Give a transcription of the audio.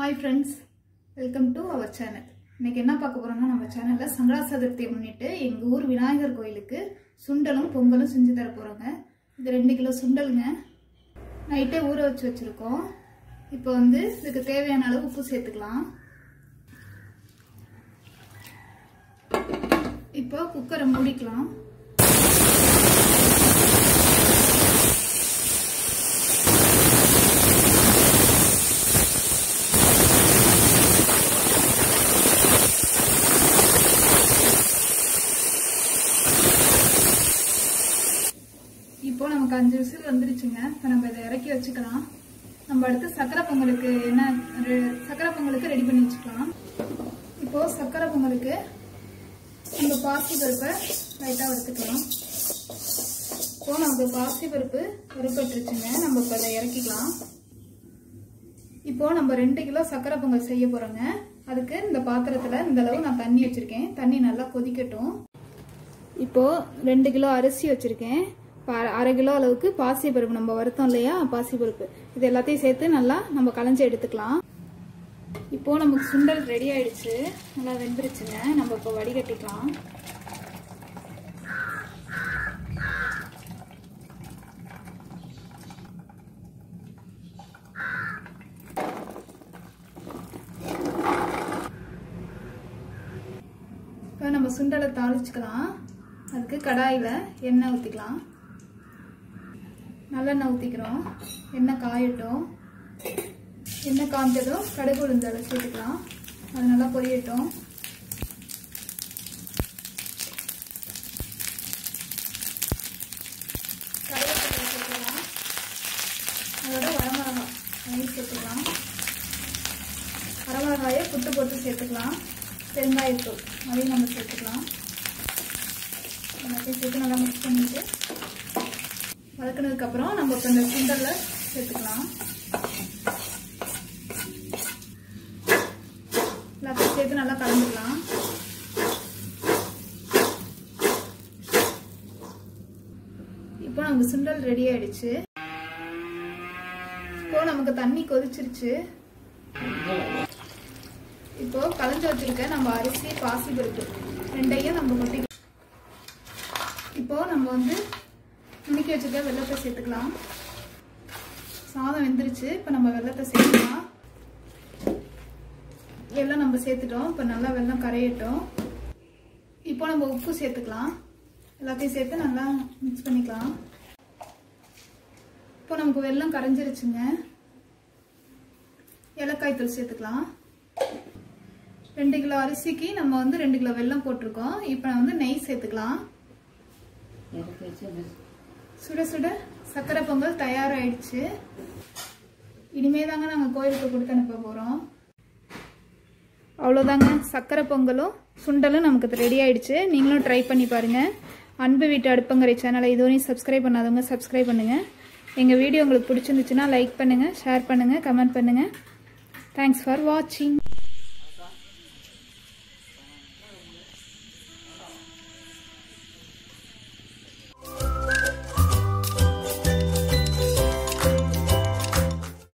hi friends welcome to our channel இன்னைக்கு என்ன பார்க்க போறோம்னா நம்ம சேனல்ல சங்கரா சதுர்த்தியை முன்னிட்டு எங்க ஊர் விநாயகர் கோயிலுக்கு சுண்டலும் பொங்கலும் செஞ்சு தர போறோங்க இது ரெண்டு கிலோ சுண்டலுங்க நைட்டே ஊற வச்சு வச்சிருக்கோம் இப்போ வந்து இதுக்கு தேவையான அளவு உப்பு சேர்த்துக்கலாம் இப்போ குக்கரை மூடிக்கலாம் இப்போ நமக்கு அஞ்சு விசில் வந்துருச்சுங்க இப்போ நம்ம இதை இறக்கி வச்சுக்கலாம் நம்ம அடுத்து சக்கரை பொங்கலுக்கு என்ன ரெ- சக்கரை பொங்கலுக்கு ரெடி பண்ணி வச்சுக்கலாம் இப்போ சக்கரை பொங்கலுக்கு நம்ம பாசி பருப்பை லைட்டாக வறுத்துக்கலாம் இப்போ நமக்கு பாசி பருப்பு வறுப்பட்டுருச்சுங்க நம்ம இப்போ அதை இறக்கிக்கலாம் இப்போ நம்ம ரெண்டு கிலோ சக்கரை பொங்கல் செய்ய போறோங்க அதுக்கு இந்த பாத்திரத்துல இந்த அளவு நான் தண்ணி வச்சிருக்கேன் தண்ணி நல்லா கொதிக்கட்டும் இப்போ ரெண்டு கிலோ அரிசி வச்சிருக்கேன் இப்போ அரை- அரை கிலோ அளவுக்கு பாசி பருப்பு நம்ம வறுத்தோம் இல்லையா பாசி பருப்பு இது எல்லாத்தையும் சேர்த்து நல்லா நம்ம களைஞ்சு எடுத்துக்கலாம் இப்போ நமக்கு சுண்டல் ரெடி ஆயிடுச்சு நல்லா வெந்துருச்சுங்க நம்ம இப்போ வடிகட்டிக்கலாம் இப்போ நம்ம சுண்டலை தாளிச்சுக்கலாம் அதுக்கு கடாயில் எண்ணெய் ஊற்றிக்கலாம் நல்லெண்ணெய் ஊற்றிக்கிறோம் எண்ணெய் காயட்டும் எண்ணெய் காஞ்சதும் கடுகு உளுந்து அதை சேர்த்துக்கலாம் அது நல்லா பொரியட்டும் கருவேப்பிலை சேர்த்துக்கலாம் அதோட வரமிளகாய் அதையும் சேர்த்துக்கலாம் வரமிளகாயை புட்டு போட்டு சேர்த்துக்கலாம் பெருங்காயத்தூள் அதையும் நம்ம சேர்த்துக்கலாம் எல்லாத்தையும் சேர்த்து நல்லா மிக்ஸ் பண்ணிட்டு வதக்குனதுக்கப்புறம் நம்ம இப்போ இந்த சுண்டலில் சேர்த்துக்கலாம் எல்லாத்தையும் சேர்த்து நல்லா கலந்துக்கலாம் இப்போ நமக்கு சுண்டல் ரெடி ஆயிடுச்சு இப்போ நமக்கு தண்ணி கொதிச்சிருச்சு இப்போ கலந்து வச்சிருக்க நம்ம அரிசி பாசி பருப்பு ரெண்டையும் நம்ம கொட்டி இப்போ நம்ம வந்து நுணுக்கி வச்சிருக்க வெள்ளத்தை சேர்த்துக்கலாம் சாதம் வெந்துருச்சு இப்போ நம்ம வெள்ளத்தை சேர்த்துக்கலாம் வெள்ளம் நம்ம சேர்த்துட்டோம் இப்போ நல்லா வெள்ளம் கரையட்டும் இப்போ நம்ம உப்பு சேர்த்துக்கலாம் எல்லாத்தையும் சேர்த்து நல்லா மிக்ஸ் பண்ணிக்கலாம் இப்போ நமக்கு வெள்ளம் கரைஞ்சிருச்சுங்க ஏலக்காய் தூள் சேர்த்துக்கலாம் ரெண்டு கிலோ அரிசிக்கு நம்ம வந்து ரெண்டு கிலோ வெல்லம் போட்டிருக்கோம் இப்போ வந்து நெய் சேர்த்துக்கலாம் சுட சுட சக்கரை பொங்கல் தயாராயிடுச்சு இனிமே தாங்க நாங்கள் கோயிலுக்கு கொடுத்து அனுப்ப போகிறோம் அவ்வளோதாங்க சக்கரை பொங்கலும் சுண்டலும் நமக்கு ரெடி ஆயிடுச்சு நீங்களும் ட்ரை பண்ணி பாருங்கள் அன்பு வீட்டு அடுப்பங்கரை சேனலை இதுவரையும் சப்ஸ்கிரைப் பண்ணாதவங்க சப்ஸ்கிரைப் பண்ணுங்கள் எங்கள் வீடியோ உங்களுக்கு பிடிச்சிருந்துச்சுன்னா லைக் பண்ணுங்கள் ஷேர் பண்ணுங்கள் கமெண்ட் பண்ணுங்கள் தேங்க்ஸ் ஃபார் வாட்சிங்